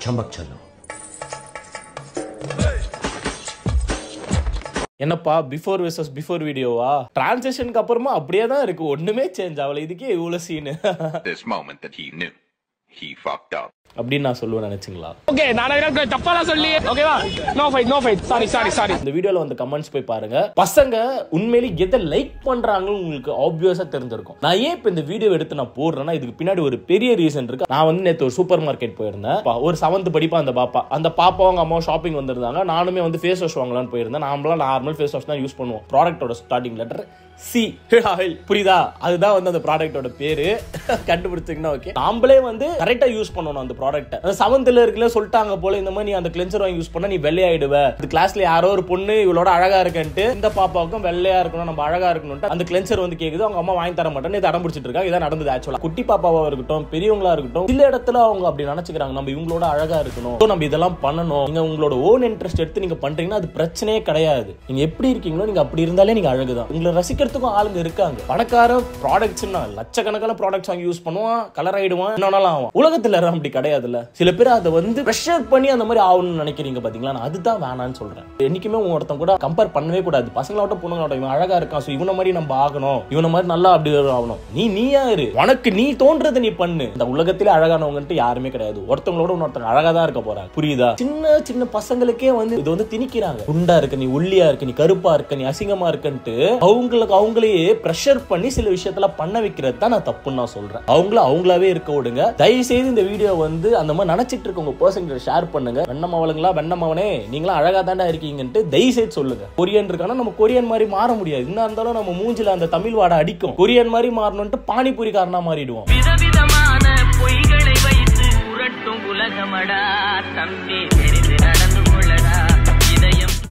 चमक चलो என்னப்பா பிஃபோர் வெர்சஸ் பிஃபோர் வீடியோவா டிரான்சேஷனுக்கு அப்புறமா அப்படியே தான் இருக்கு ஒண்ணுமே சேஞ்ச் ஆகல இதுக்கே இவ்வளவு Seenu this moment that he knew he fucked up. அப்படின்னு நான் சொல்லுவேன் நினைச்சுங்களா ஓகே நான் எனக்கு தப்பாலாம் சொல்லி ஓகேவா no fight no fight sorry sorry sorry இந்த வீடியோல வந்து கமெண்ட்ஸ் போய் பாருங்க பசங்க உண்மையிலே எதை லைக் பண்றாங்கன்னு உங்களுக்கு ஆப்வியஸா தெரிஞ்சிருக்கும் நான் ஏன் இப்ப இந்த வீடியோ எடுத்து நான் போடுறேன்னா இதுக்கு பின்னாடி ஒரு பெரிய ரீசன் இருக்கு நான் வந்து நேத்து ஒரு சூப்பர் மார்க்கெட் போயிருந்தேன் பா- ஒரு செவன்த் படிப்பா அந்த பாப்பா அந்த பாப்பா அவங்க அம்மா ஷாப்பிங் வந்திருந்தாங்க நானுமே வந்து ஃபேஸ் வாஷ் வாங்கலாம்னு போயிருந்தேன் நாமளாம் நார்மல் ஃபேஸ் வாஷ் தான் யூஸ் பண்ணுவோம் ப்ராடக்ட்டோட ஸ்டார்டிங் லெட்டர் சி புரியுதா அதுதான் வந்து அந்த ப்ராடக்ட்டோட பேரு கண்டுபிடிச்சிங்கன்னா ஓகே நாமளே வந்து கரெக்டா யூஸ் பண்ணணும் அந்த ப்ராடக்ட்டை அந்த செவன்த்ல இருக்குல்ல சொல்லிட்டாங்க போல இந்த மாதிரி நீ அந்த கிளென்சர் வாங்கி யூஸ் பண்ணா நீ வெள்ளையாயிடுவ இந்த கிளாஸ்ல யாரோ ஒரு பொண்ணு இவளோட அழகா இருக்கன்ட்டு இந்த பாப்பாவுக்கும் வெள்ளையா இருக்கணும் நம்ம அழகா இருக்கணும்ட்டு அந்த கிளென்சர் வந்து கேக்குது அவங்க அம்மா வாங்கி தர மாட்டேன்னு இது அடம் பிடிச்சிட்டு இருக்காங்க இதான் நடந்தது ஆக்சுவலா குட்டி பாப்பாவா இருக்கட்டும் பெரியவங்களா இருக்கட்டும் சில இடத்துல அவங்க அப்படி நினைச்சுக்கிறாங்க நம்ம இவங்களோட அழகா இருக்கணும் So, நம்ம இதெல்லாம் பண்ணணும் நீங்க உங்களோட ஓன் இன்ட்ரெஸ்ட் எடுத்து நீங்க பண்றீங்கன்னா அது பிரச்சனையே கிடையாது நீங்க எப்படி இருக்கீங்களோ நீங்க அப்படி இருந்தாலே நீங்க அழகுதான் உங்களை ரசிக்கிறதுக்கும் ஆளுங்க இருக்காங்க பணக்கார ப்ராடக்ட்ஸ்னா லட்சக்கணக்கான ப்ராடக்ட்ஸ் வாங்கி யூஸ் பண்ணுவான் கலர் ஆயிடுவான் என்னன்னாலும் ஆகும் உலகத்துல யாரும் அப்படி கிடையாதுல்ல சில பேர் அதை வந்து ப்ரெஷர் பண்ணி அந்த மாதிரி ஆகணும்னு நினைக்கிறீங்க பாத்தீங்களா நான் அதுதான் வேணாம்னு சொல்றேன் என்னைக்குமே உங்க ஒருத்தன் கூட கம்பேர் பண்ணவே கூடாது பசங்களோட பொண்ணுங்களோட இவன் அழகா இருக்கான் ஸோ இவனை மாதிரி நம்ம ஆகணும் இவனை மாதிரி நல்லா அப்படி ஆகணும் நீ நீயா இரு உனக்கு நீ தோன்றதை நீ பண்ணு இந்த உலகத்திலே அழகானவங்கன்ட்டு யாருமே கிடையாது ஒருத்தவங்களோட இன்னொருத்தங்க அழகா தான் இருக்க போறாங்க புரியுதா சின்ன சின்ன பசங்களுக்கே வந்து இது வந்து திணிக்கிறாங்க குண்டா இருக்க நீ ஒல்லியா இருக்க நீ கருப்பா இருக்க நீ அசிங்கமா இருக்கன்ட்டு அவங்களுக்கு அவங்களையே ப்ரெஷர் பண்ணி சில விஷயத்துல பண்ண வைக்கிறது தான் நான் தப்புன்னு நான் சொல்றேன் அவங்கள அவங்களாவே இருக்க விடுங்க தயவு செய்து இந்த வீடியோ வந்து அந்த மாதிரி நினைச்சிட்டு இருக்க உங்க பர்சன் ஷேர் பண்ணுங்க வெண்ணமாவளுங்களா வெண்ணமாவனே நீங்களா அழகா தாண்டா இருக்கீங்கன்ட்டு தயவு செய்து சொல்லுங்க கொரியன் இருக்கானா நம்ம கொரியன் மாதிரி மாற முடியாது என்ன இருந்தாலும் நம்ம மூஞ்சில அந்த தமிழ் வாடை அடிக்கும் கொரியன் மாதிரி மாறணும்ட்டு பானிபூரி காரனா மாறிடுவோம் விதவிதமான பொய்களை வைத்து புரட்டும் உலகமடா தம்பி தெரிந்து நடந்து கொள்ளடா